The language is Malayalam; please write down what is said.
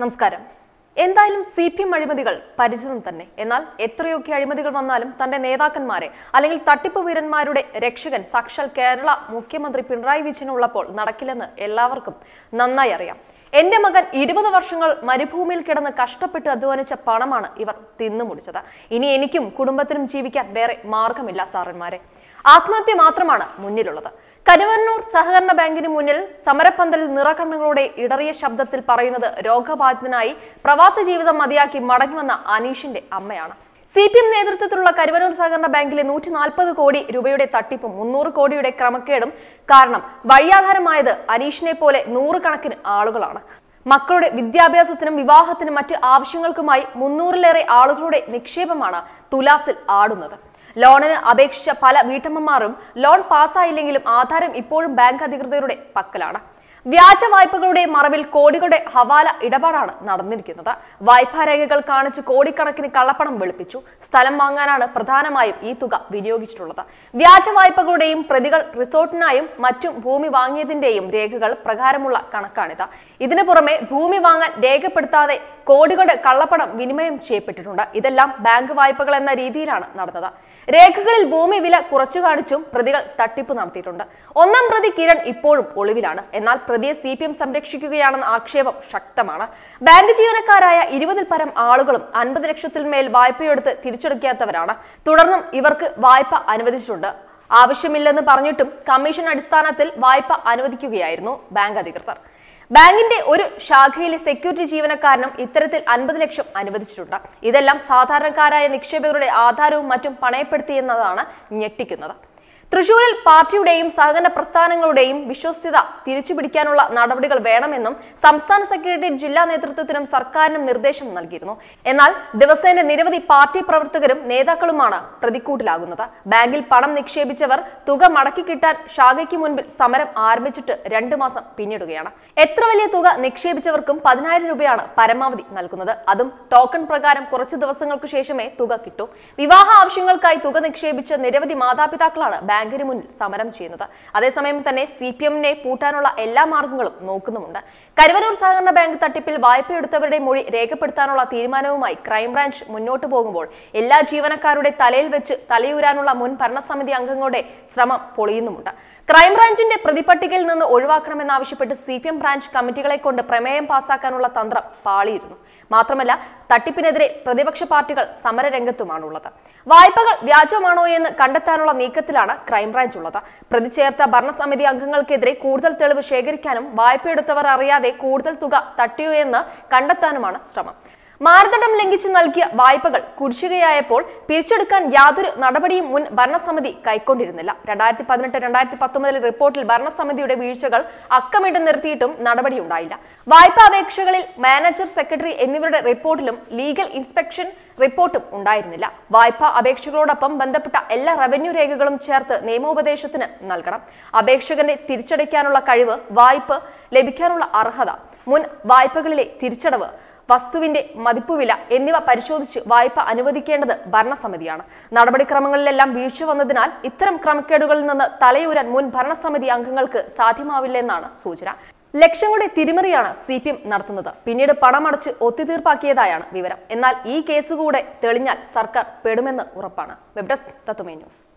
നമസ്കാരം എന്തായാലും സി പി എം അഴിമതികൾ പരിചിതം തന്നെ എന്നാൽ എത്രയൊക്കെ അഴിമതികൾ വന്നാലും തന്റെ നേതാക്കന്മാരെ അല്ലെങ്കിൽ തട്ടിപ്പ് വീരന്മാരുടെ രക്ഷകൻ സാക്ഷാൽ കേരള മുഖ്യമന്ത്രി പിണറായി വിജയൻ ഉള്ളപ്പോൾ നടക്കില്ലെന്ന് എല്ലാവർക്കും നന്നായി അറിയാം എന്റെ മകൻ ഇരുപത് വർഷങ്ങൾ മരുഭൂമിയിൽ കിടന്ന് കഷ്ടപ്പെട്ട് അധ്വാനിച്ച പണമാണ് ഇവർ തിന്നുമുടിച്ചത് ഇനി എനിക്കും കുടുംബത്തിനും ജീവിക്കാൻ വേറെ മാർഗമില്ല സാറന്മാരെ ആത്മഹത്യ മാത്രമാണ് മുന്നിലുള്ളത് കരുവന്നൂർ സഹകരണ ബാങ്കിന് മുന്നിൽ സമരപ്പന്തലിൽ നിറകണ്ണുകളുടെ ഇടറിയ ശബ്ദത്തിൽ പറയുന്നത് രോഗബാധിതനായി പ്രവാസ ജീവിതം മതിയാക്കി മടങ്ങിവന്ന അനീഷിന്റെ അമ്മയാണ് സി പി എം നേതൃത്വത്തിലുള്ള കരുവന്നൂർ സഹകരണ ബാങ്കിലെ നൂറ്റി നാൽപ്പത് കോടി രൂപയുടെ തട്ടിപ്പും മുന്നൂറ് കോടിയുടെ ക്രമക്കേടും കാരണം വഴിയാധാരമായത് അനീഷിനെ പോലെ നൂറുകണക്കിന് ആളുകളാണ് മക്കളുടെ വിദ്യാഭ്യാസത്തിനും വിവാഹത്തിനും മറ്റ് ആവശ്യങ്ങൾക്കുമായി മുന്നൂറിലേറെ ആളുകളുടെ നിക്ഷേപമാണ് തുലാസിൽ ആടുന്നത് ലോണിന് അപേക്ഷിച്ച പല വീട്ടമ്മമാരും ലോൺ പാസ്സായില്ലെങ്കിലും ആധാരം ഇപ്പോഴും ബാങ്ക് അധികൃതരുടെ പക്കലാണ് വ്യാജ വായ്പകളുടെ മറവിൽ കോടികളുടെ ഹവാല ഇടപാടാണ് നടന്നിരിക്കുന്നത് വായ്പാ രേഖകൾ കാണിച്ച് കോടിക്കണക്കിന് കള്ളപ്പണം വെളുപ്പിച്ചു സ്ഥലം വാങ്ങാനാണ് പ്രധാനമായും ഈ തുക വിനിയോഗിച്ചിട്ടുള്ളത് വ്യാജ വായ്പകളുടെയും പ്രതികൾ റിസോർട്ടിനായും മറ്റും ഭൂമി വാങ്ങിയതിന്റെയും രേഖകൾ പ്രകാരമുള്ള കണക്കാണിത് ഇതിനു പുറമെ ഭൂമി വാങ്ങാൻ രേഖപ്പെടുത്താതെ കോടികളുടെ കള്ളപ്പണം വിനിമയം ചെയ്യപ്പെട്ടിട്ടുണ്ട് ഇതെല്ലാം ബാങ്ക് വായ്പകൾ എന്ന രീതിയിലാണ് നടന്നത് രേഖകളിൽ ഭൂമി വില കുറച്ചു കാണിച്ചും പ്രതികൾ തട്ടിപ്പ് നടത്തിയിട്ടുണ്ട് ഒന്നാം പ്രതി കിരൺ ഇപ്പോഴും ഒളിവിലാണ് എന്നാൽ പ്രതിയെ സി പി എം സംരക്ഷിക്കുകയാണെന്ന ആക്ഷേപം ശക്തമാണ് ബാങ്ക് ജീവനക്കാരായ ഇരുപതിൽ പരം ആളുകളും അൻപത് ലക്ഷത്തിൽ മേൽ വായ്പയെടുത്ത് തിരിച്ചടയ്ക്കാത്തവരാണ് തുടർന്നും ഇവർക്ക് വായ്പ അനുവദിച്ചിട്ടുണ്ട് ആവശ്യമില്ലെന്ന് പറഞ്ഞിട്ടും കമ്മീഷൻ അടിസ്ഥാനത്തിൽ വായ്പ അനുവദിക്കുകയായിരുന്നു ബാങ്ക് അധികൃതർ ബാങ്കിന്റെ ഒരു ശാഖയിലെ സെക്യൂരിറ്റി ജീവനക്കാരനും ഇത്തരത്തിൽ അൻപത് ലക്ഷം അനുവദിച്ചിട്ടുണ്ട് ഇതെല്ലാം സാധാരണക്കാരായ നിക്ഷേപകരുടെ ആധാരവും മറ്റും പണയപ്പെടുത്തിയെന്നതാണ് ഞെട്ടിക്കുന്നത് തൃശൂരിൽ പാർട്ടിയുടെയും സഹകരണ പ്രസ്ഥാനങ്ങളുടെയും വിശ്വസ്യത തിരിച്ചുപിടിക്കാനുള്ള നടപടികൾ വേണമെന്നും സംസ്ഥാന സെക്രട്ടേറിയറ്റ് ജില്ലാ നേതൃത്വത്തിനും സർക്കാരിനും നിർദ്ദേശം നൽകിയിരുന്നു എന്നാൽ ദിവസേന നിരവധി പാർട്ടി പ്രവർത്തകരും നേതാക്കളുമാണ് പ്രതിക്കൂട്ടിലാകുന്നത് ബാങ്കിൽ പണം നിക്ഷേപിച്ചവർ തുക മടക്കി കിട്ടാൻ ശാഖയ്ക്ക് മുൻപിൽ സമരം ആരംഭിച്ചിട്ട് രണ്ടു മാസം പിന്നിടുകയാണ് എത്ര വലിയ തുക നിക്ഷേപിച്ചവർക്കും പതിനായിരം രൂപയാണ് പരമാവധി നൽകുന്നത് അതും ടോക്കൺ പ്രകാരം കുറച്ചു ദിവസങ്ങൾക്ക് ശേഷമേ തുക കിട്ടൂ വിവാഹ ആവശ്യങ്ങൾക്കായി തുക നിക്ഷേപിച്ച നിരവധി മാതാപിതാക്കളാണ് ബാങ്കിന് മുന്നിൽ സമരം ചെയ്യുന്നത് അതേസമയം തന്നെ സി പി എമ്മിനെ പൂട്ടാനുള്ള എല്ലാ മാർഗങ്ങളും നോക്കുന്നുമുണ്ട് കരുവന്നൂർ സഹകരണ ബാങ്ക് തട്ടിപ്പിൽ വായ്പയെടുത്തവരുടെ മൊഴി രേഖപ്പെടുത്താനുള്ള തീരുമാനവുമായി ക്രൈംബ്രാഞ്ച് മുന്നോട്ട് പോകുമ്പോൾ എല്ലാ ജീവനക്കാരുടെ തലയിൽ വെച്ച് തലയൂരാനുള്ള മുൻ ഭരണസമിതി അംഗങ്ങളുടെ ശ്രമം പൊളിയുന്നുമുണ്ട് ക്രൈംബ്രാഞ്ചിന്റെ പ്രതിപട്ടികയിൽ നിന്ന് ഒഴിവാക്കണമെന്നാവശ്യപ്പെട്ട് സി പി എം ബ്രാഞ്ച് കമ്മിറ്റികളെ കൊണ്ട് പ്രമേയം പാസാക്കാനുള്ള തന്ത്രം പാളിയിരുന്നു മാത്രമല്ല തട്ടിപ്പിനെതിരെ പ്രതിപക്ഷ പാർട്ടികൾ സമരരംഗത്തുമാണുള്ളത് വായ്പകൾ വ്യാജമാണോ എന്ന് കണ്ടെത്താനുള്ള നീക്കത്തിലാണ് ക്രൈംബ്രാഞ്ച് ഉള്ളത് പ്രതി ചേർത്ത ഭരണസമിതി അംഗങ്ങൾക്കെതിരെ കൂടുതൽ തെളിവ് ശേഖരിക്കാനും വായ്പയെടുത്തവർ അറിയാതെ കൂടുതൽ തുക തട്ടിയോ എന്ന് കണ്ടെത്താനുമാണ് ശ്രമം മാനദണ്ഡം ലംഘിച്ച് നൽകിയ വായ്പകൾ കുടിശ്ശികയായപ്പോൾ പിരിച്ചെടുക്കാൻ യാതൊരു നടപടിയും മുൻ ഭരണസമിതി കൈക്കൊണ്ടിരുന്നില്ല രണ്ടായിരത്തി പതിനെട്ട് രണ്ടായിരത്തി പത്തൊമ്പതിലെ റിപ്പോർട്ടിൽ ഭരണസമിതിയുടെ വീഴ്ചകൾ അക്കമിട്ട് നിർത്തിയിട്ടും നടപടിയുണ്ടായില്ല വായ്പാ അപേക്ഷകളിൽ മാനേജർ സെക്രട്ടറി എന്നിവരുടെ റിപ്പോർട്ടിലും ലീഗൽ ഇൻസ്പെക്ഷൻ റിപ്പോർട്ടും ഉണ്ടായിരുന്നില്ല വായ്പാ അപേക്ഷകളോടൊപ്പം ബന്ധപ്പെട്ട എല്ലാ റവന്യൂ രേഖകളും ചേർത്ത് നിയമോപദേശത്തിന് നൽകണം അപേക്ഷകന്റെ തിരിച്ചടയ്ക്കാനുള്ള കഴിവ് വായ്പ ലഭിക്കാനുള്ള അർഹത മുൻ വായ്പകളിലെ തിരിച്ചടവ് വസ്തുവിന്റെ മതിപ്പുവില എന്നിവ പരിശോധിച്ച് വായ്പ അനുവദിക്കേണ്ടത് ഭരണസമിതിയാണ് നടപടിക്രമങ്ങളിലെല്ലാം വീഴ്ച വന്നതിനാൽ ഇത്തരം ക്രമക്കേടുകളിൽ നിന്ന് തലയൂരാൻ മുൻ ഭരണസമിതി അംഗങ്ങൾക്ക് സാധ്യമാവില്ലെന്നാണ് സൂചന ലക്ഷങ്ങളുടെ തിരിമറിയാണ് സി പി എം നടത്തുന്നത് പിന്നീട് പണമടച്ച് ഒത്തുതീർപ്പാക്കിയതായാണ് വിവരം എന്നാൽ ഈ കേസ് കൂടെ തെളിഞ്ഞാൽ സർക്കാർ പെടുമെന്ന് ഉറപ്പാണ് വെബ് ഡെസ്ക് തത്തുമേ ന്യൂസ്